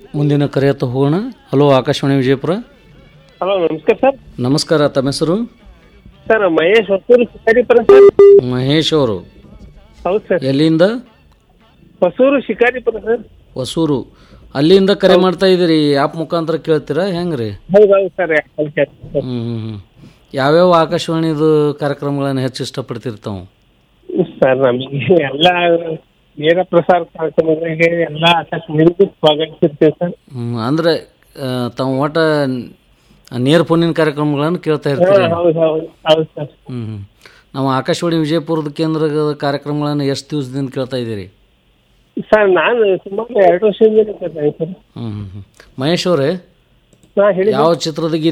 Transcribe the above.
ಮುಂದಿನ ಕರೆಯತ್ತ ಹೋಗೋಣ ಹಲೋ ಆಕಾಶವಾಣಿ ವಿಜಯಪುರ ಹಲೋ ನಮಸ್ಕಾರ ಸರ್ ನಮಸ್ಕಾರ ತಮ್ಮ ಹೆಸರು ಸರ್ ಮಹೇಶ್ ಹೊಸೂರು ಶಿಕಾರಿಪುರ ಸರ್ ಮಹೇಶ್ ಅವರು ಹೌದು ಸರ್ ಎಲ್ಲಿಂದ ಹೊಸೂರು ಶಿಕಾರಿಪುರ ಸರ್ ಹೊಸೂರು ಅಲ್ಲಿಂದ ಕರೆ ಮಾಡ್ತಾ ಇದ್ದೀರಿ ಆ್ಯಪ್ ಮುಖಾಂತರ ಕೇಳ್ತೀರಾ ಹೆಂಗೆ ರೀ ಹೌದು ಹೌದು ಸರ್ ಹ್ಞೂ ಹ್ಞೂ ಹ್ಞೂ ಯಾವ್ಯಾವ ಆಕಾಶವಾಣಿದು ಕಾರ್ಯಕ್ರಮಗಳನ್ನು ಹೆಚ್ಚು ಇಷ್ಟಪಡ್ತಿರ್ತಾವೆ ಸರ್ ನಮಗೆ ಎಲ್ಲ ನೇರ ಪ್ರಸಾರ ಕಾರ್ಯಕ್ರಮಗಳಿಗೆ ಎಲ್ಲ ಆಕಾಶವಾಣಿಗೂ ಸ್ವಾಗತಿಸ್ತೀವಿ ಸರ್ ಹ್ಞೂ ಅಂದರೆ ತಾವು ಒಟ್ಟ ನೇರ ಫೋನಿನ ಕಾರ್ಯಕ್ರಮಗಳನ್ನು ಕೇಳ್ತಾ ಹಾ, ಇರ್ತೀರಿ ಹೌದು ಹೌದು ಹೌದು ಸರ್ ಹ್ಞೂ ಹ್ಞೂ ನಾವು ಆಕಾಶವಾಣಿ ವಿಜಯಪುರದ ಕೇಂದ್ರದ ಕಾರ್ಯಕ್ರಮಗಳನ್ನು ಎಷ್ಟು ದಿವಸದಿಂದ ಕೇಳ್ತಾ ಇದ್ದೀರಿ ಸರ್ ನಾನು ಸುಮಾರು ಎರಡು ವರ್ಷದಿಂದ ಕೇಳ್ತಾ ಇದ್ದೀನಿ ಸರ್ ಹ್ಞೂ ಹ್ಞೂ ಹ್ಞೂ ಮಹೇಶ್ ಅವರೇ ಹಾ ಹೇಳಿ ಯಾವ ಚಿತ್ರದ ಗೀತೆ